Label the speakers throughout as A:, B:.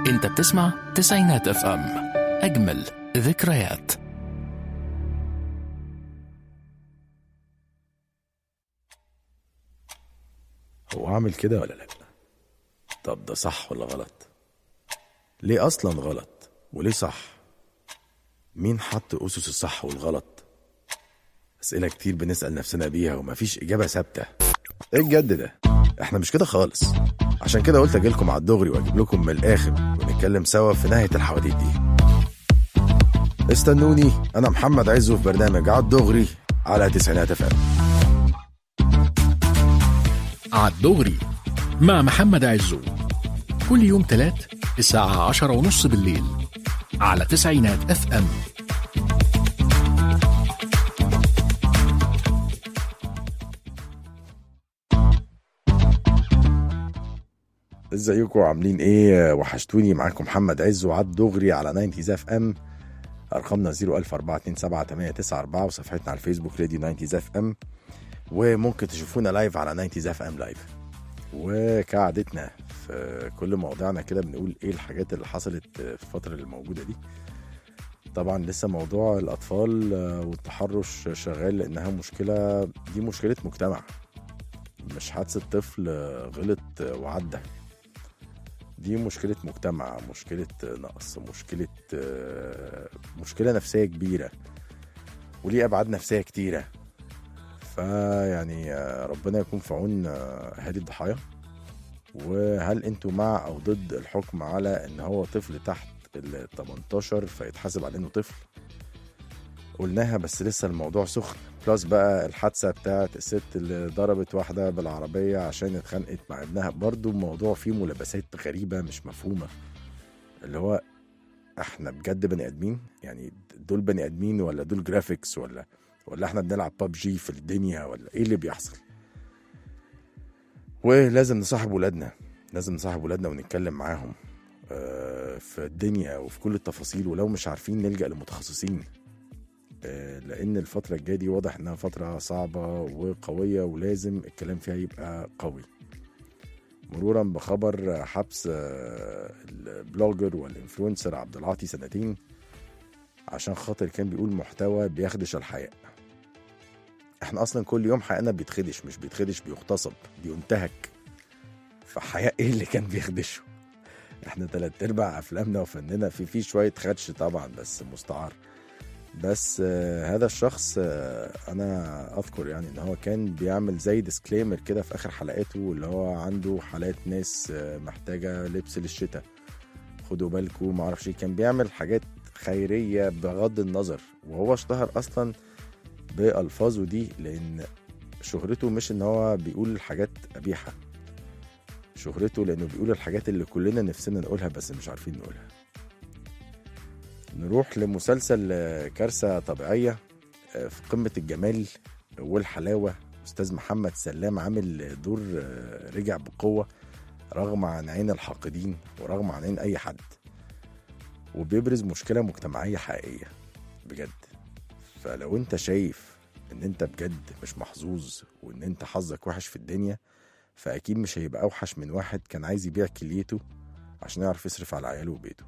A: انت بتسمع تسعينات اف ام اجمل ذكريات
B: هو عامل كده ولا لا طب ده صح ولا غلط ليه اصلا غلط وليه صح مين حط اسس الصح والغلط اسئله كتير بنسال نفسنا بيها ومفيش اجابه ثابته ايه الجد ده احنا مش كده خالص عشان كده قلت اجيلكم على الدغري واجيب لكم من الاخر ونتكلم سوا في نهايه الحواديت دي استنوني انا محمد عزو في برنامج على الدغري على تسعينات اف ام
A: عالدغري مع محمد عزو كل يوم تلات الساعة عشرة ونص بالليل على تسعينات اف ام
B: ازيكم عاملين ايه وحشتوني معاكم محمد عز وعد دغري على 90 اف ام ارقامنا 004278994 وصفحتنا على الفيسبوك راديو 90 اف ام وممكن تشوفونا لايف على 90 اف ام لايف وكعادتنا في كل مواضيعنا كده بنقول ايه الحاجات اللي حصلت في الفتره اللي موجوده دي طبعا لسه موضوع الاطفال والتحرش شغال لانها مشكله دي مشكله مجتمع مش حادثه طفل غلط وعدى دي مشكلة مجتمع مشكلة نقص مشكلة مشكلة نفسية كبيرة وليه أبعاد نفسية كتيرة فيعني ربنا يكون في عون أهالي الضحايا وهل انتوا مع أو ضد الحكم على إن هو طفل تحت ال 18 فيتحاسب على إنه طفل قلناها بس لسه الموضوع سخن بلس بقى الحادثة بتاعت الست اللي ضربت واحدة بالعربية عشان اتخانقت مع ابنها برضو الموضوع فيه ملابسات غريبة مش مفهومة اللي هو احنا بجد بني ادمين يعني دول بني ادمين ولا دول جرافيكس ولا ولا احنا بنلعب ببجي في الدنيا ولا ايه اللي بيحصل ولازم نصاحب ولادنا لازم نصاحب ولادنا ونتكلم معاهم آه، في الدنيا وفي كل التفاصيل ولو مش عارفين نلجأ لمتخصصين لان الفتره الجايه دي واضح انها فتره صعبه وقويه ولازم الكلام فيها يبقى قوي مرورا بخبر حبس البلوجر والانفلونسر عبد العاطي سنتين عشان خاطر كان بيقول محتوى بيخدش الحياء احنا اصلا كل يوم حقنا بيتخدش مش بيتخدش بيغتصب بينتهك فحياء ايه اللي كان بيخدشه احنا تلات ارباع افلامنا وفننا في في شويه خدش طبعا بس مستعار بس آه هذا الشخص آه انا اذكر يعني ان هو كان بيعمل زي ديسكليمر كده في اخر حلقاته اللي هو عنده حالات ناس آه محتاجه لبس للشتاء خدوا بالكم ما اعرفش كان بيعمل حاجات خيريه بغض النظر وهو اشتهر اصلا بالفاظه دي لان شهرته مش ان هو بيقول حاجات قبيحه شهرته لانه بيقول الحاجات اللي كلنا نفسنا نقولها بس مش عارفين نقولها نروح لمسلسل كارثة طبيعية في قمة الجمال والحلاوة أستاذ محمد سلام عامل دور رجع بقوة رغم عن عين الحاقدين ورغم عن عين أي حد وبيبرز مشكلة مجتمعية حقيقية بجد فلو انت شايف ان انت بجد مش محظوظ وان انت حظك وحش في الدنيا فأكيد مش هيبقى أوحش من واحد كان عايز يبيع كليته عشان يعرف يصرف على عياله وبيته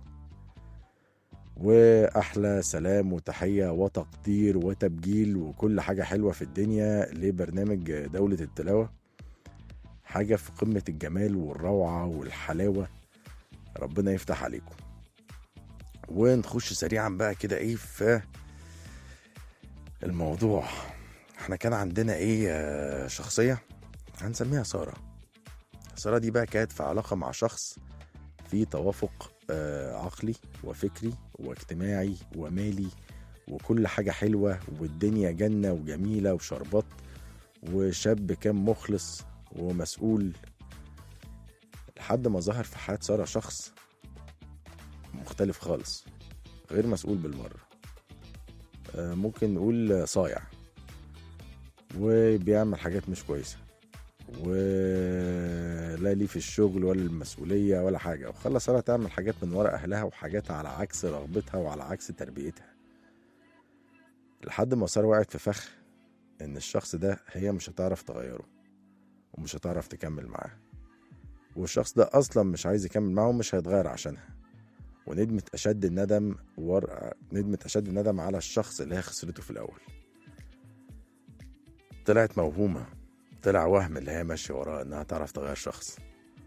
B: واحلى سلام وتحيه وتقدير وتبجيل وكل حاجه حلوه في الدنيا لبرنامج دوله التلاوه حاجه في قمه الجمال والروعه والحلاوه ربنا يفتح عليكم ونخش سريعا بقى كده ايه في الموضوع احنا كان عندنا ايه شخصيه هنسميها ساره ساره دي بقى كانت في علاقه مع شخص في توافق عقلي وفكري واجتماعي ومالي وكل حاجة حلوة والدنيا جنة وجميلة وشربات وشاب كان مخلص ومسؤول لحد ما ظهر في حياة سارة شخص مختلف خالص غير مسؤول بالمرة ممكن نقول صايع وبيعمل حاجات مش كويسه ولا ليه في الشغل ولا المسؤولية ولا حاجة وخلى سارة تعمل حاجات من ورا أهلها وحاجات على عكس رغبتها وعلى عكس تربيتها لحد ما سارة وقعت في فخ إن الشخص ده هي مش هتعرف تغيره ومش هتعرف تكمل معاه والشخص ده أصلا مش عايز يكمل معاه ومش هيتغير عشانها وندمة أشد الندم ور... ندمة أشد الندم على الشخص اللي هي خسرته في الأول طلعت موهومة طلع وهم اللي هي ماشية وراه إنها تعرف تغير شخص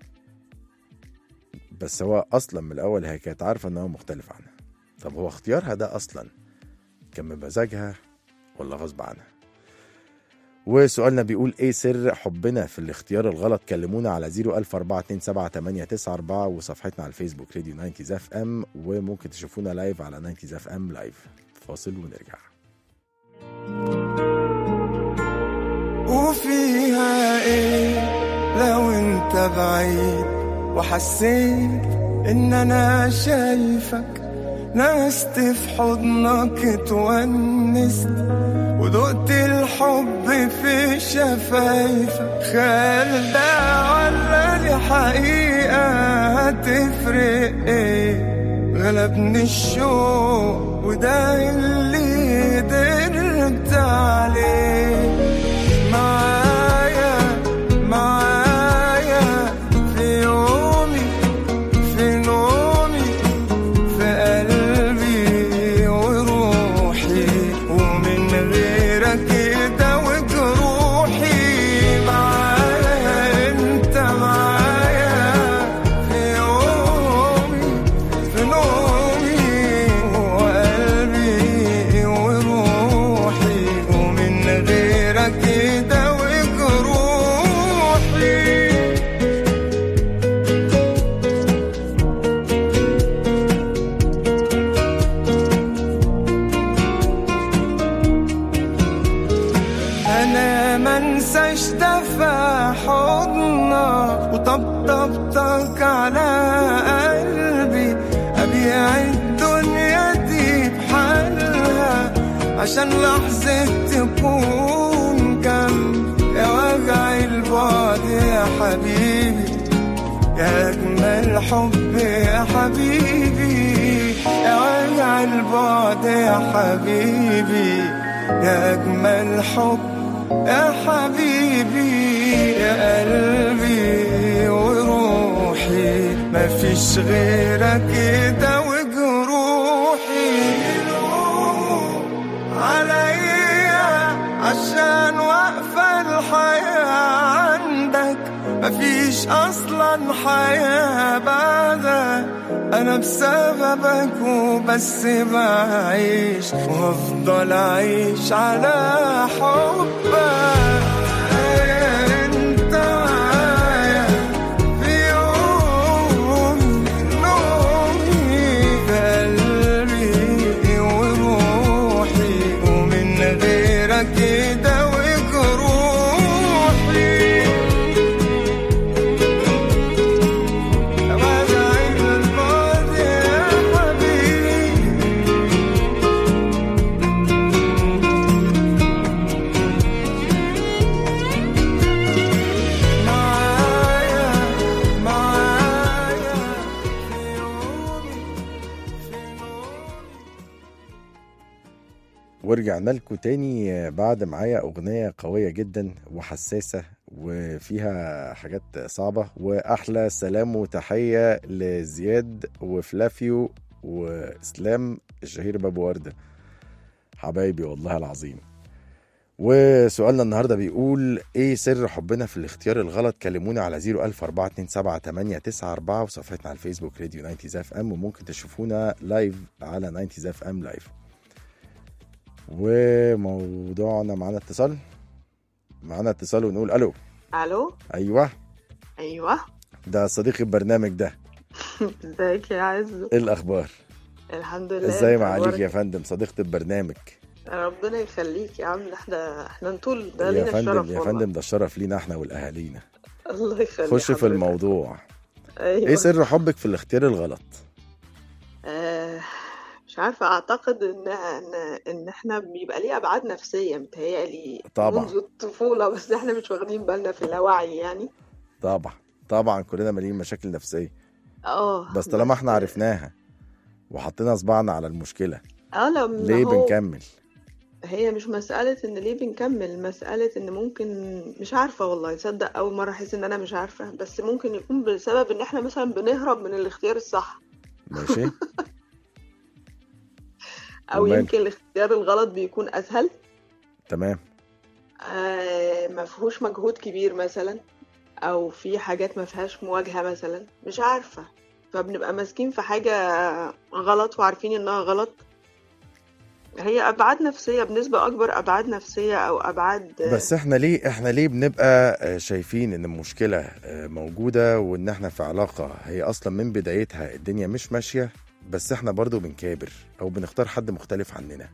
B: بس هو أصلا من الأول هي كانت عارفة إن هو مختلف عنها طب هو اختيارها ده أصلا كان بمزاجها ولا غصب عنها وسؤالنا بيقول ايه سر حبنا في الاختيار الغلط كلمونا على 014278994 وصفحتنا على الفيسبوك راديو 90 اف ام وممكن تشوفونا لايف على 90 اف ام لايف فاصل ونرجع
C: وفيها ايه لو انت بعيد وحسيت ان انا شايفك نست في حضنك اتونست ودقت الحب في شفايفك خيال ده ولا دي حقيقة هتفرق ايه غلبني الشوق وده اللي قدرت عليه معايا معايا في يومي في نومي في قلبي وروحي ومن غيرك كده وجروحي معايا انت معايا في يومي في نومي وقلبي وروحي ومن غيرك كده وجروحي انا منساش دفع حضنك وطبطبتك على قلبي ابيع الدنيا دي بحالها عشان لحظة تكون جنبي يا وجع البعد يا حبيبي يا أجمل حب يا حبيبي يا وجع البعد يا حبيبي يا أجمل حب يا حبيبي يا قلبي وروحي مفيش غيرك كده وجروحي يلوموا عليا عشان واقفة الحياة عندك مفيش أصلا حياة بعدك أنا بسببك وبس بعيش وهفضل أعيش على حبك أنت معايا في يوم نومي في قلبي وروحي ومن غيرك كده وجروحي وجع البعد يا حبيبي معايا معايا في يومي في نومي
B: ورجعنا لكم تاني بعد معايا أغنية قوية جدا وحساسة وفيها حاجات صعبة وأحلى سلام وتحية لزياد وفلافيو وإسلام الشهير بابو وردة حبايبي والله العظيم وسؤالنا النهارده بيقول ايه سر حبنا في الاختيار الغلط كلمونا على 014278994 وصفحتنا على الفيسبوك راديو 90 اف ام وممكن تشوفونا لايف على 90 اف ام لايف وموضوعنا معانا اتصال معانا اتصال ونقول الو
D: الو
B: ايوه
D: ايوه
B: ده صديقي البرنامج ده
D: ازيك يا عزو
B: ايه الاخبار
D: الحمد لله
B: ازاي
D: انت
B: ما عليك
D: أخبارك
B: يا فندم صديقة البرنامج
D: ربنا يخليك يا عم احنا احنا نطول ده
B: يا
D: لينا
B: فندم
D: الشرف
B: يا
D: والله.
B: فندم ده الشرف لينا احنا والاهالينا
D: الله يخليك
B: خش في
D: حضرتك.
B: الموضوع
D: ايوه
B: ايه سر حبك في الاختيار الغلط
D: آه مش عارفه اعتقد ان ان ان احنا بيبقى ليه ابعاد نفسيه متهيألي
B: طبعا.
D: منذ الطفوله بس احنا مش واخدين بالنا في اللاوعي يعني
B: طبعا طبعا كلنا مالين مشاكل نفسيه
D: اه
B: بس طالما احنا عرفناها وحطينا صباعنا على المشكله
D: اه لما
B: ليه
D: هو
B: بنكمل
D: هي مش مسألة ان ليه بنكمل مسألة ان ممكن مش عارفة والله تصدق اول مرة احس ان انا مش عارفة بس ممكن يكون بسبب ان احنا مثلا بنهرب من الاختيار الصح
B: ماشي
D: او
B: وماله؟
D: يمكن الاختيار الغلط بيكون اسهل
B: تمام
D: آه ما فيهوش مجهود كبير مثلا او في حاجات ما فيهاش مواجهة مثلا مش عارفة فبنبقى ماسكين في حاجة غلط وعارفين انها غلط هي ابعاد نفسية بنسبة اكبر ابعاد نفسية او ابعاد
B: بس احنا ليه احنا ليه بنبقى آه، شايفين ان المشكله آه، موجوده وان احنا في علاقه هي اصلا من بدايتها الدنيا مش ماشيه بس احنا برضو بنكابر او بنختار حد مختلف عننا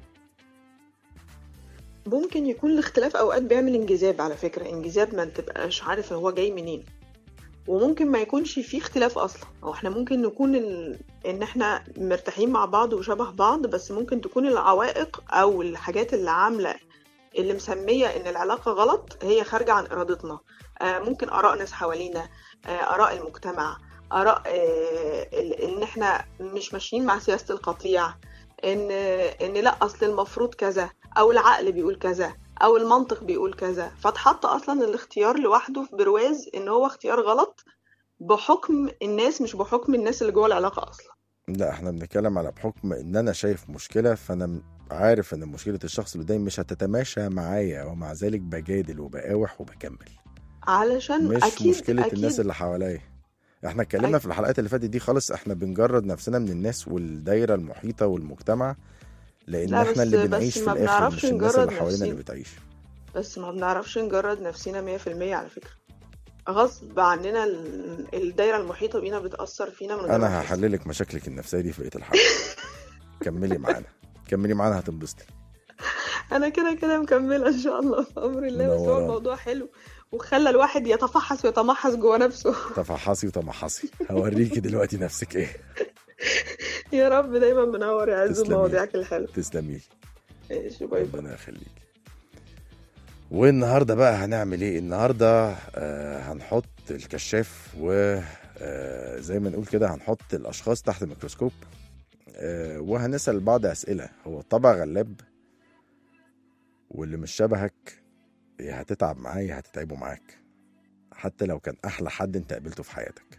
D: ممكن يكون الاختلاف اوقات بيعمل انجذاب على فكرة انجذاب ما تبقاش عارف هو جاي منين وممكن ما يكونش فيه اختلاف اصلا او احنا ممكن نكون ال... ان احنا مرتاحين مع بعض وشبه بعض بس ممكن تكون العوائق او الحاجات اللي عاملة اللي مسمية ان العلاقة غلط هي خارجة عن ارادتنا آه ممكن اراء ناس حوالينا آه اراء المجتمع اراء آه ال- ان احنا مش ماشيين مع سياسة القطيع ان ان لا اصل المفروض كذا او العقل بيقول كذا او المنطق بيقول كذا فاتحط اصلا الاختيار لوحده في برواز ان هو اختيار غلط بحكم الناس مش بحكم الناس اللي جوه العلاقه اصلا
B: لا احنا بنتكلم على بحكم ان انا شايف مشكله فانا م- عارف ان مشكله الشخص اللي قدامي مش هتتماشى معايا ومع ذلك بجادل وبقاوح وبكمل
D: علشان
B: مش
D: اكيد
B: مشكله
D: اكيد
B: الناس اللي حواليا احنا اتكلمنا
D: أكيد.
B: في الحلقات اللي فاتت دي خالص احنا بنجرد نفسنا من الناس والدايره المحيطه والمجتمع لان
D: لا
B: احنا
D: بس-
B: اللي
D: بس
B: بنعيش في
D: ما
B: الاخر
D: بنعرفش
B: مش الناس
D: نجرد
B: اللي حوالينا اللي
D: نفسينا.
B: بتعيش
D: بس ما بنعرفش نجرد نفسنا 100% على فكره غصب عننا ال- الدايره المحيطه بينا بتاثر فينا من غير ما
B: انا
D: نحس.
B: هحللك مشاكلك النفسيه دي في بقيه الحلقه كملي معانا كملي معانا هتنبسطي
D: انا كده كده مكمله ان شاء الله في امر الله بس هو
B: منورة.
D: الموضوع حلو وخلى الواحد يتفحص ويتمحص جوه نفسه
B: تفحصي وتمحصي هوريكي دلوقتي نفسك ايه
D: يا رب دايما منور يا عز
B: تسلمي.
D: بمواضيعك الحلوه
B: تسلمي
D: ماشي باي باي
B: ربنا يخليك والنهارده بقى هنعمل ايه النهارده آه هنحط الكشاف و آه زي ما نقول كده هنحط الاشخاص تحت الميكروسكوب آه وهنسال بعض اسئله هو الطبع غلاب واللي مش شبهك يا هتتعب معاه يا هتتعبه معاك حتى لو كان احلى حد انت قابلته في حياتك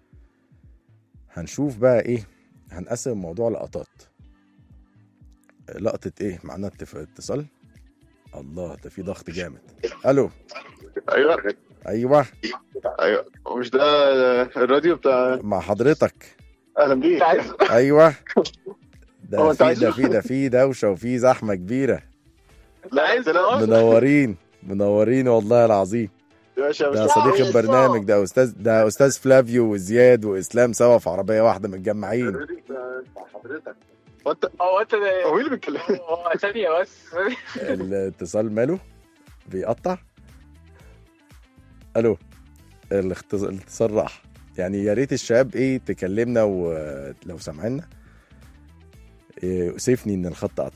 B: هنشوف بقى ايه هنقسم الموضوع لقطات لقطة ايه معانا اتف- اتصال الله ده في ضغط جامد الو
E: ايوه
B: ايوه
E: ايوه مش ده الراديو بتاع
B: مع حضرتك
E: اهلا بيك
B: ايوه
E: هو
B: ده
E: أنت
B: في
E: عايزه؟
B: ده في ده في دوشه وفي زحمه كبيره
E: لا عايز لا
B: منورين منورين والله العظيم
E: يا باشا
B: ده
E: مش
B: صديق
E: عايز.
B: البرنامج ده استاذ ده استاذ فلافيو وزياد واسلام سوا في عربيه واحده متجمعين
E: الراديو بتاع حضرتك وانت
F: هو انت ده
E: هو مين اللي بيتكلم
F: هو ثانية بس
B: الاتصال ماله بيقطع الو الاختص- الاتصال راح يعني يا ريت الشباب ايه تكلمنا ولو سامعنا إيه سيفني ان الخط قطع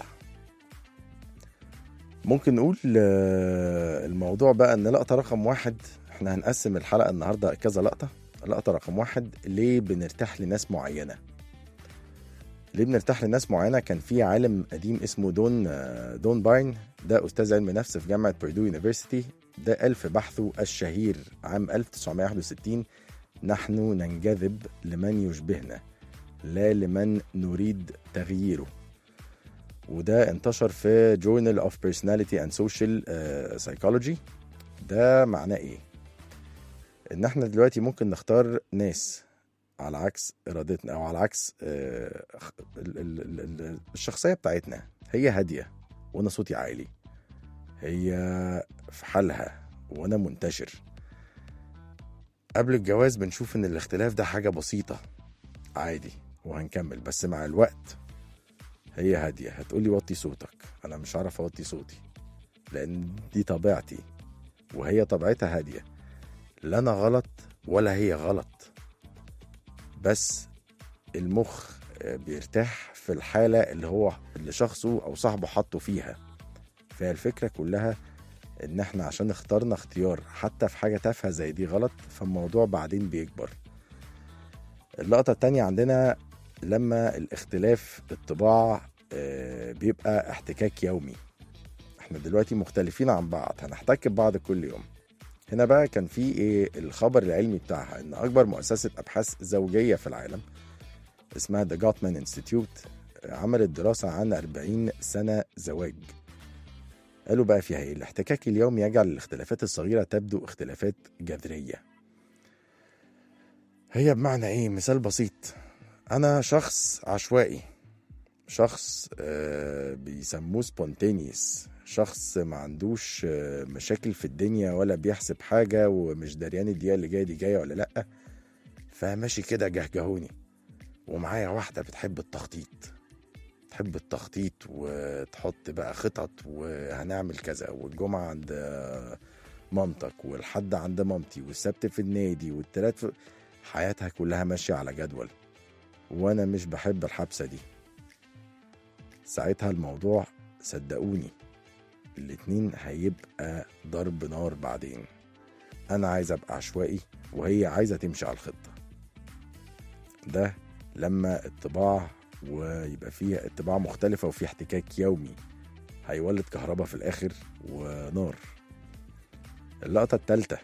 B: ممكن نقول آه، الموضوع بقى ان لقطه رقم واحد احنا هنقسم الحلقه النهارده كذا لقطه لقطه رقم واحد ليه بنرتاح لناس معينه ليه بنرتاح لناس معينه كان في عالم قديم اسمه دون آه، دون باين ده استاذ علم نفس في جامعه بيردو يونيفرسيتي ده قال في بحثه الشهير عام 1961 نحن ننجذب لمن يشبهنا لا لمن نريد تغييره وده انتشر في Journal of Personality and Social آه، Psychology ده معناه ايه؟ ان احنا دلوقتي ممكن نختار ناس على عكس ارادتنا او على عكس آه، ال- ال- ال- ال- الشخصيه بتاعتنا هي هاديه وانا صوتي عالي هي في حالها وانا منتشر قبل الجواز بنشوف ان الاختلاف ده حاجه بسيطه عادي وهنكمل بس مع الوقت هي هاديه هتقولي وطي صوتك انا مش عارف اوطي صوتي لان دي طبيعتي وهي طبيعتها هاديه لا انا غلط ولا هي غلط بس المخ آه، بيرتاح في الحالة اللي هو اللي شخصه أو صاحبه حطه فيها فهي الفكرة كلها إن إحنا عشان اخترنا اختيار حتى في حاجة تافهة زي دي غلط فالموضوع بعدين بيكبر اللقطة التانية عندنا لما الاختلاف الطباع آه، بيبقى احتكاك يومي احنا دلوقتي مختلفين عن بعض هنحتك ببعض كل يوم هنا بقى كان في ايه الخبر العلمي بتاعها ان اكبر مؤسسه ابحاث زوجيه في العالم اسمها ذا جوتمان انستيتيوت عملت دراسة عن 40 سنة زواج قالوا بقى فيها ايه الاحتكاك اليومي يجعل الاختلافات الصغيرة تبدو اختلافات جذرية هي بمعنى ايه مثال بسيط انا شخص عشوائي شخص آه، بيسموه سبونتينيوس شخص ما عندوش آه، مشاكل في الدنيا ولا بيحسب حاجة ومش دريان الدقيقة اللي جاية دي جاية ولا لأ فماشي كده جهجهوني ومعايا واحدة بتحب التخطيط تحب التخطيط وتحط بقى خطط وهنعمل كذا والجمعة عند آه، مامتك والحد عند مامتي والسبت في النادي والتلات في حياتها كلها ماشية على جدول وأنا مش بحب الحبسة دي ساعتها الموضوع صدقوني الاتنين هيبقى ضرب نار بعدين أنا عايز أبقى عشوائي وهي عايزة تمشي على الخطة ده لما الطباع ويبقى فيه اتباع مختلفة وفي احتكاك يومي هيولد كهرباء في الآخر ونار اللقطة التالتة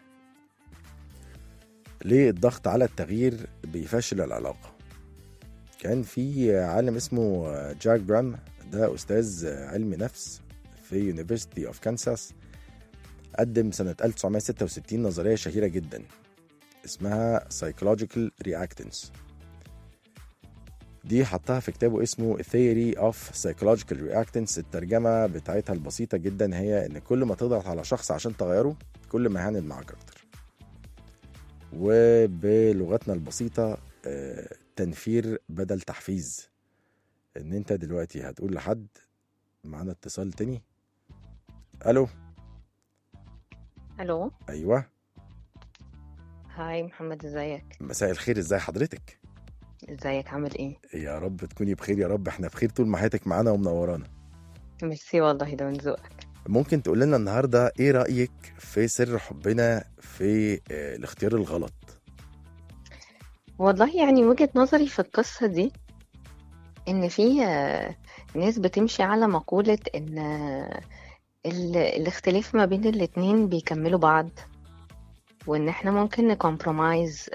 B: ليه الضغط على التغيير بيفشل العلاقة كان في عالم اسمه جاك برام ده أستاذ علم نفس في يونيفرسيتي اوف كانساس قدم سنة 1966 نظرية شهيرة جدا اسمها Psychological Reactance دي حطها في كتابه اسمه Theory of Psychological Reactance الترجمة بتاعتها البسيطة جدا هي إن كل ما تضغط على شخص عشان تغيره كل ما هيعند معاك أكتر وبلغتنا البسيطة آه، تنفير بدل تحفيز إن أنت دلوقتي هتقول لحد معانا اتصال تاني ألو
G: الو
B: أيوه
G: هاي محمد ازيك
B: مساء الخير ازاي حضرتك
G: ازيك عامل ايه
B: يا رب تكوني بخير يا رب احنا بخير طول ما حياتك معانا ومنورانا
G: ميرسي والله ده من ذوقك
B: ممكن تقول لنا النهارده ايه رايك في سر حبنا في آه، الاختيار الغلط
G: والله يعني وجهة نظري في القصة دي ان في آه، ناس بتمشي على مقولة ان آه، ال- الاختلاف ما بين الاتنين بيكملوا بعض وان احنا ممكن نكمبرومايز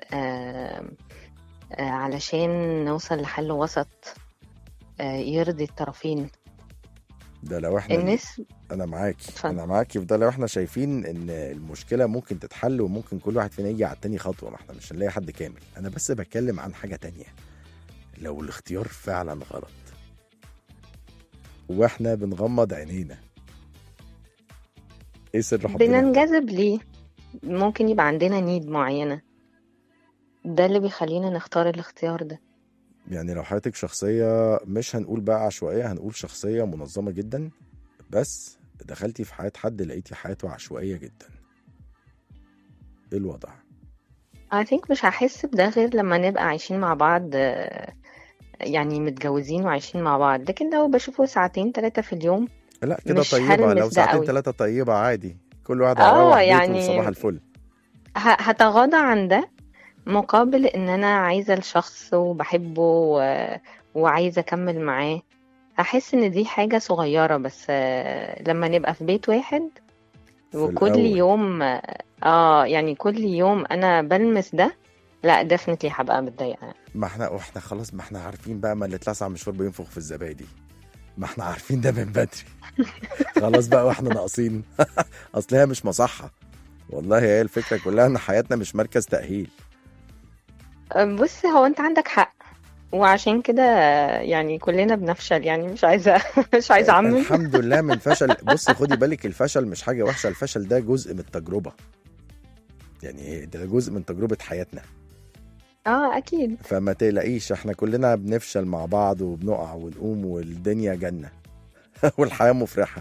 G: علشان نوصل لحل وسط آه، يرضي الطرفين
B: ده لو احنا
G: الناس
B: انا معاكي
G: اتفضل.
B: انا معاكي في ده لو احنا شايفين ان المشكله ممكن تتحل وممكن كل واحد فينا يجي على التاني خطوه ما احنا مش هنلاقي حد كامل انا بس بتكلم عن حاجه تانية لو الاختيار فعلا غلط واحنا بنغمض عينينا ايه سر حبنا
G: بننجذب ليه ممكن يبقى عندنا نيد معينة ده اللي بيخلينا نختار الاختيار ده
B: يعني لو حياتك شخصية مش هنقول بقى عشوائية هنقول شخصية منظمة جدا بس دخلتي في حياة حد لقيتي حياته عشوائية جدا ايه الوضع؟
G: I think مش هحس بده غير لما نبقى عايشين مع بعض آه، يعني متجوزين وعايشين مع بعض لكن لو بشوفه ساعتين ثلاثة في اليوم
B: لا كده
G: مش
B: طيبة
G: هلمس
B: لو
G: ده
B: ساعتين
G: قوي.
B: ثلاثة طيبة عادي كل واحد
G: آه،
B: هيروح بيته
G: يعني-
B: صباح الفل
G: ه- هتغاضى عن ده مقابل ان انا عايزة الشخص وبحبه و- وعايزة اكمل معاه هحس ان دي حاجة صغيرة بس آه، لما نبقى في بيت واحد
B: في
G: وكل
B: الأول.
G: يوم اه يعني كل يوم انا بلمس ده لا ديفنتلي هبقى متضايقة
B: ما احنا واحنا خلاص ما احنا عارفين بقى ما اللي اتلسع مشوار بينفخ في الزبادي ما احنا عارفين ده من بدري خلاص بقى واحنا ناقصين اصل هي مش مصحة والله هي الفكرة كلها ان حياتنا مش مركز تأهيل
G: بص هو انت عندك حق وعشان كده يعني كلنا بنفشل يعني مش عايزة مش عايزة اعمم
B: الحمد لله من فشل بص خدي بالك الفشل مش حاجه وحشه الفشل ده جزء من التجربه يعني ده جزء من تجربه حياتنا
G: اه اكيد
B: فما تقلقيش احنا كلنا بنفشل مع بعض وبنقع ونقوم والدنيا جنه والحياه مفرحه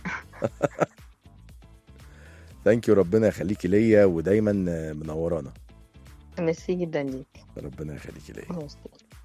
B: ثانك يو ربنا يخليكي ليا ودايما منورانا
G: ميرسي جدا ليك
B: ربنا يخليكي ليا
G: ميرسي.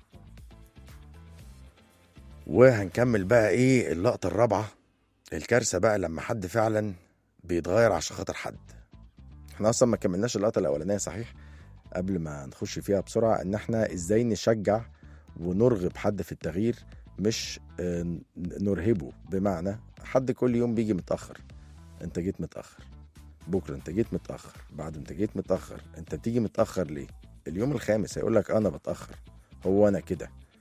B: وهنكمل بقى ايه اللقطة الرابعة الكارثة بقى لما حد فعلا بيتغير عشان خاطر حد احنا اصلا ما كملناش اللقطة الاولانية صحيح قبل ما نخش فيها بسرعة ان احنا ازاي نشجع ونرغب حد في التغيير مش آه، ن- نرهبه بمعنى حد كل يوم بيجي متأخر انت جيت متأخر بكرة انت جيت متأخر بعد انت جيت متأخر انت بتيجي متأخر ليه اليوم الخامس هيقول لك انا بتأخر هو انا كده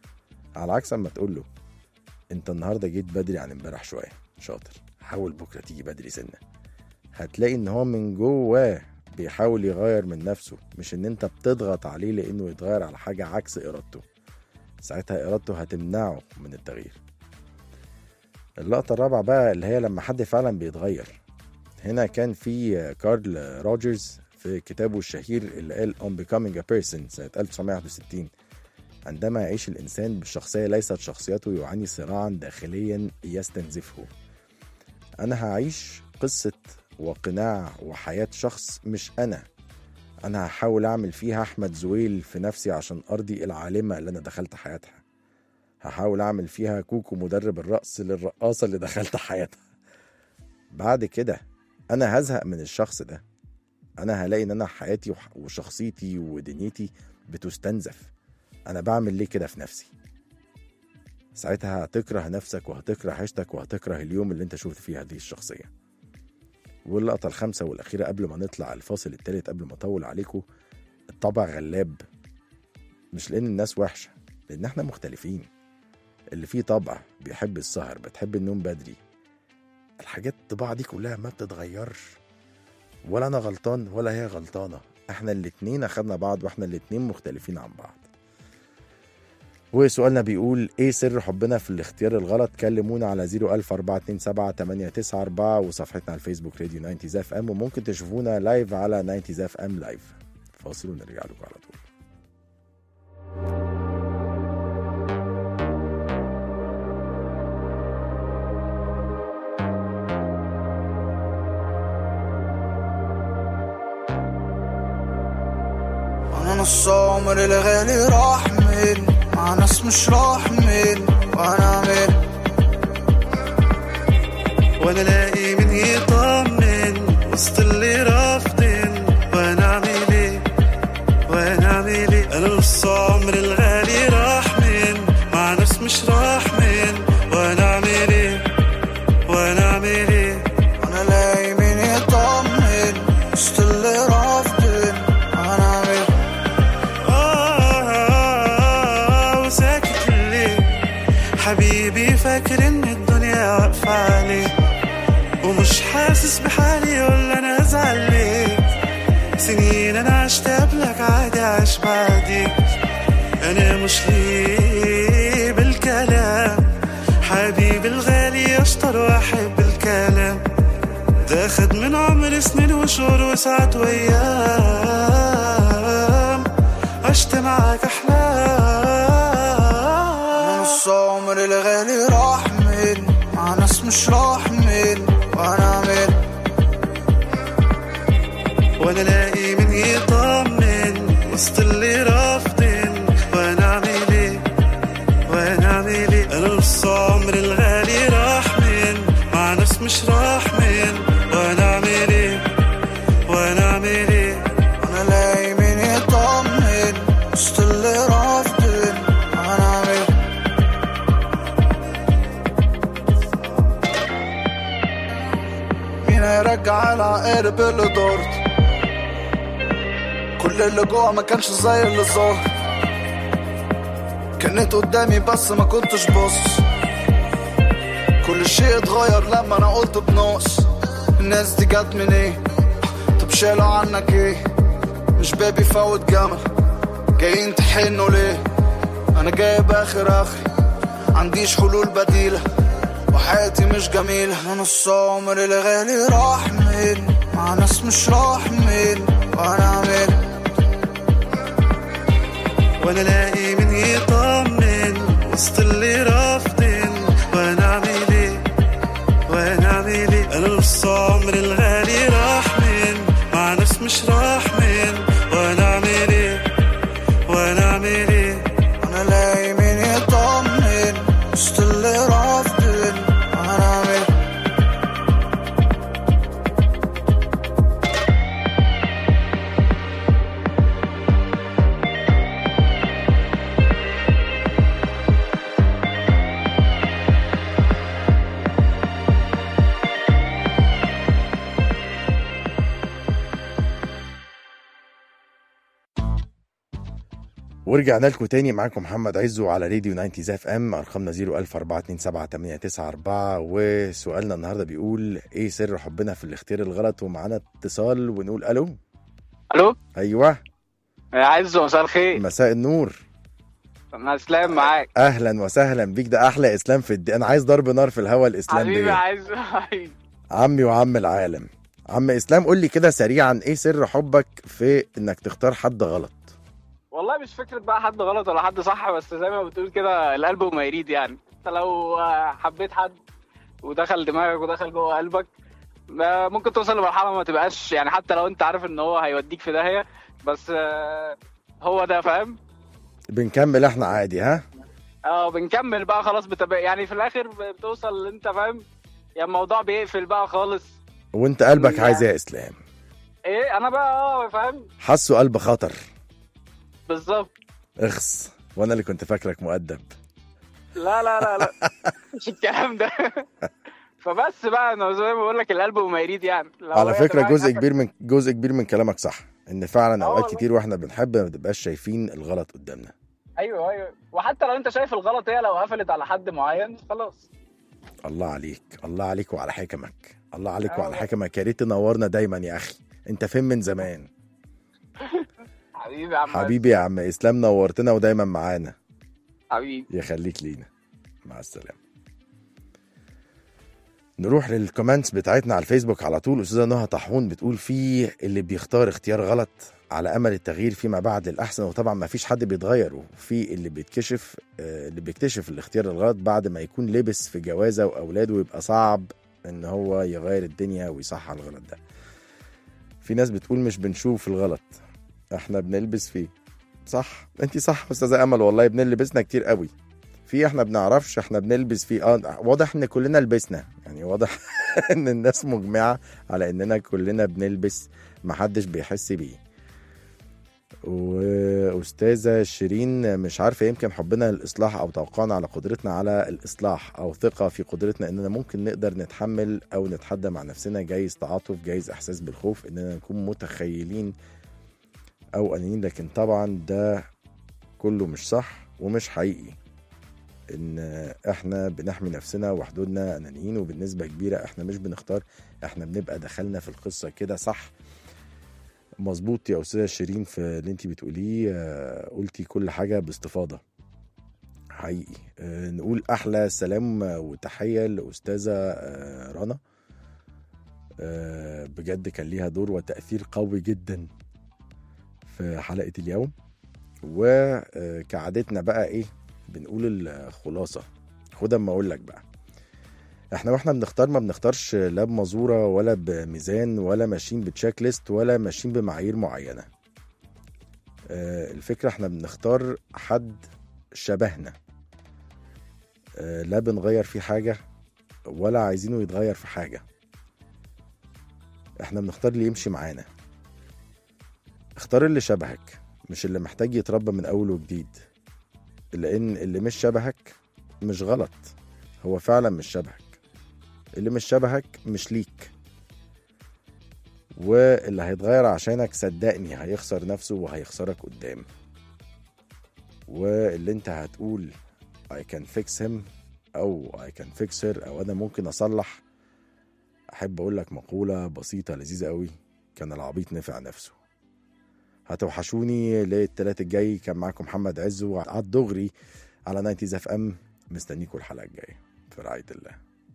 B: على عكس اما تقول له انت النهارده جيت بدري عن امبارح شويه شاطر حاول بكره تيجي بدري سنه هتلاقي ان هو من جواه بيحاول يغير من نفسه مش ان انت بتضغط عليه لانه يتغير على حاجه عكس ارادته ساعتها ارادته هتمنعه من التغيير اللقطه الرابعه بقى اللي هي لما حد فعلا بيتغير هنا كان في كارل روجرز في كتابه الشهير اللي قال On Becoming a Person سنة 1961 عندما يعيش الإنسان بالشخصية ليست شخصيته يعاني صراعا داخليا يستنزفه أنا هعيش قصة وقناع وحياة شخص مش أنا أنا هحاول أعمل فيها أحمد زويل في نفسي عشان أرضي العالمة اللي أنا دخلت حياتها هحاول أعمل فيها كوكو مدرب الرقص للرقاصة اللي دخلت حياتها بعد كده أنا هزهق من الشخص ده أنا هلاقي إن أنا حياتي وح- وشخصيتي ودنيتي بتستنزف أنا بعمل ليه كده في نفسي ساعتها هتكره نفسك وهتكره عيشتك وهتكره اليوم اللي انت شفت فيه هذه الشخصية واللقطة الخامسة والأخيرة قبل ما نطلع الفاصل التالت قبل ما أطول عليكم الطبع غلاب مش لأن الناس وحشة لأن احنا مختلفين اللي فيه طبع بيحب السهر بتحب النوم بدري الحاجات الطباع دي كلها ما بتتغيرش ولا أنا غلطان ولا هي غلطانة احنا الاتنين أخدنا بعض واحنا الاتنين مختلفين عن بعض وسؤالنا بيقول ايه سر حبنا في الاختيار الغلط كلمونا على 00427 وصفحتنا على الفيسبوك راديو 90 اف ام وممكن تشوفونا لايف على 90 اف ام لايف فاصل ونرجع لكم على طول
C: انا نص عمري الغالي راح من مع ناس مش راح من وانا اعمل وانا لاقي من يطمن وسط اللي رافضين وانا اعمل ايه وانا اعمل ايه انا نص عمري الغالي راح من مع ناس مش راح من وانا اعمل ايه وانا اعمل ايه وانا لاقي من يطمن وسط اللي رافضين وانا اعمل آه وساكت ليه حبيبي فاكر ان الدنيا واقفة عليه ومش حاسس بحالي ولا انا ازعل ليه سنين انا عشت قبلك عادي عايش بعديك انا مش ليه بالكلام حبيبي الغالي اشطر واحد بالكلام ده خد من عمري سنين وشهور وساعات وايام عشت معاك احلام نص عمري الغالي راح من مع ناس مش راح من وانا اعمل وانا لاقي من يطمن وسط اللي رافضين وانا اعمل ايه وانا اعمل ايه انا نص عمري الغالي راح من مع ناس مش راح من وانا اعمل ايه وانا اعمل ايه انا لاقي من يطمن وسط اللي رافضين وانا اعمل مين هيرجع العقارب اللي دارت كل اللي جوه ما كانش زي اللي ظاهر كانت قدامي بس ما كنتش بص كل شيء اتغير لما انا قلت بنقص الناس دي جت من ايه طب شالوا عنك ايه مش بابي فوت جمل جايين تحنوا ليه انا جايب اخر اخري عنديش حلول بديلة وحياتي مش جميلة انا نص عمري الغالي راح من مع ناس مش راح من وانا اعمل وانا لاقي من يطمن وسط اللي رافضين وانا اعمل ايه وانا اعمل ايه انا نص عمري الغالي راح من مع ناس مش راح من وانا اعمل ايه وانا اعمل ايه انا لاقي من يطمن وسط اللي رافضين وانا اعمل
B: ورجعنا لكم تاني معاكم محمد عزو على راديو 90 اف ام ارقامنا 010427894 وسؤالنا النهارده بيقول ايه سر حبنا في الاختيار الغلط ومعانا اتصال ونقول الو
F: الو
B: ايوه
F: يا عزو مساء الخير
B: مساء النور
F: انا اسلام معاك
B: اهلا وسهلا بيك ده احلى اسلام في الدي انا عايز ضرب نار في الهوا الاسلام
F: حبيبي يا
B: ده
F: عزو حبيبي.
B: عمي وعم العالم عم اسلام قول لي كده سريعا ايه سر حبك في انك تختار حد غلط
F: والله مش فكره بقى حد غلط ولا حد صح بس زي ما بتقول كده القلب وما يريد يعني انت لو آه، حبيت حد ودخل دماغك ودخل جوه قلبك ما- ممكن توصل لمرحله ما تبقاش يعني حتى لو انت عارف ان هو هيوديك في داهيه بس آه، هو ده فاهم
B: بنكمل احنا عادي ها
F: اه بنكمل بقى خلاص بتبقى يعني في الاخر بتوصل انت فاهم يعني الموضوع بيقفل بقى خالص
B: وانت قلبك
F: لا.
B: عايز ايه يا اسلام
F: ايه انا بقى اه فاهم
B: حسه قلب خطر
F: بالظبط
B: اخس وانا اللي كنت فاكرك مؤدب
F: لا لا لا لا مش الكلام ده فبس بقى انا زي ما بقول لك القلب وما يريد يعني لو
B: على
F: هي
B: فكره
F: دماغك
B: جزء
F: أخد-
B: كبير من جزء كبير من كلامك صح ان فعلا
F: آه
B: اوقات
F: والله.
B: كتير واحنا بنحب ما بنبقاش شايفين الغلط قدامنا
F: ايوه ايوه وحتى لو انت شايف الغلط هي لو قفلت على حد معين خلاص
B: الله عليك الله عليك وعلى حكمك الله عليك
F: آه
B: وعلى
F: والله.
B: حكمك يا ريت تنورنا دايما يا اخي انت فين من زمان
F: حبيبي يا عم
B: حبيبي يا عم اسلام نورتنا ودايما معانا
F: حبيبي
B: يخليك لينا مع السلامه نروح للكومنتس بتاعتنا على الفيسبوك على طول استاذه نهى طاحون بتقول في اللي بيختار اختيار غلط على امل التغيير فيما بعد للاحسن وطبعا ما فيش حد بيتغير وفي اللي بيتكشف آه، اللي بيكتشف الاختيار الغلط بعد ما يكون لبس في جوازه واولاده ويبقى صعب ان هو يغير الدنيا ويصحح الغلط ده في ناس بتقول مش بنشوف الغلط احنا بنلبس فيه صح انت صح استاذه امل والله بنلبسنا كتير قوي في احنا بنعرفش احنا بنلبس فيه اه واضح ان كلنا لبسنا يعني واضح ان الناس مجمعه على اننا كلنا بنلبس محدش بيحس بيه واستاذه شيرين مش عارفه يمكن حبنا للاصلاح او توقعنا على قدرتنا على الاصلاح او ثقه في قدرتنا اننا ممكن نقدر نتحمل او نتحدى مع نفسنا جايز تعاطف جايز احساس بالخوف اننا نكون متخيلين او انانيين لكن طبعا ده كله مش صح ومش حقيقي ان احنا بنحمي نفسنا وحدودنا انانيين وبالنسبه كبيره احنا مش بنختار احنا بنبقى دخلنا في القصه كده صح مظبوط يا استاذه شيرين في اللي انت بتقوليه آه، قلتي كل حاجه باستفاضه حقيقي آه، نقول احلى سلام وتحيه لاستاذه آه، رنا آه، بجد كان ليها دور وتاثير قوي جدا في حلقه اليوم وكعادتنا بقى ايه بنقول الخلاصه خد اما اقول لك بقى احنا واحنا بنختار ما بنختارش لا بمزوره ولا بميزان ولا ماشيين بتشيك ليست ولا ماشيين بمعايير معينه آه، الفكره احنا بنختار حد شبهنا آه، لا بنغير فيه حاجه ولا عايزينه يتغير في حاجه احنا بنختار اللي يمشي معانا اختار اللي شبهك مش اللي محتاج يتربى من اول وجديد لان اللي مش شبهك مش غلط هو فعلا مش شبهك اللي مش شبهك مش ليك واللي هيتغير عشانك صدقني هيخسر نفسه وهيخسرك قدام واللي انت هتقول I can fix him او I can fix her او انا ممكن اصلح احب اقول لك مقولة بسيطة لذيذة قوي كان العبيط نفع نفسه هتوحشوني للتلات الجاي كان معاكم محمد عزو على الدغري على 90 اف ام مستنيكم الحلقة الجاية في رعاية الله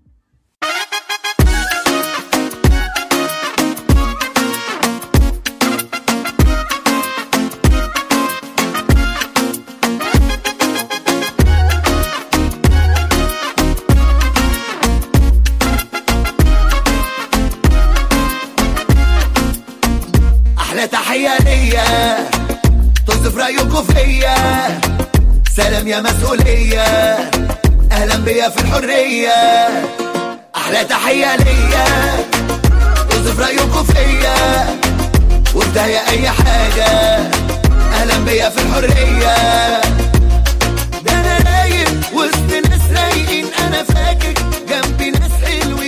H: احلى تحيه ليا توصف رايكم فيا سلام يا مسؤوليه اهلا بيا في الحريه احلى تحيه ليا توصف رايكم فيا وبدايه اي حاجه اهلا بيا في الحريه ده انا رايق وسط ناس رايقين انا فاكر جنبي ناس حلوين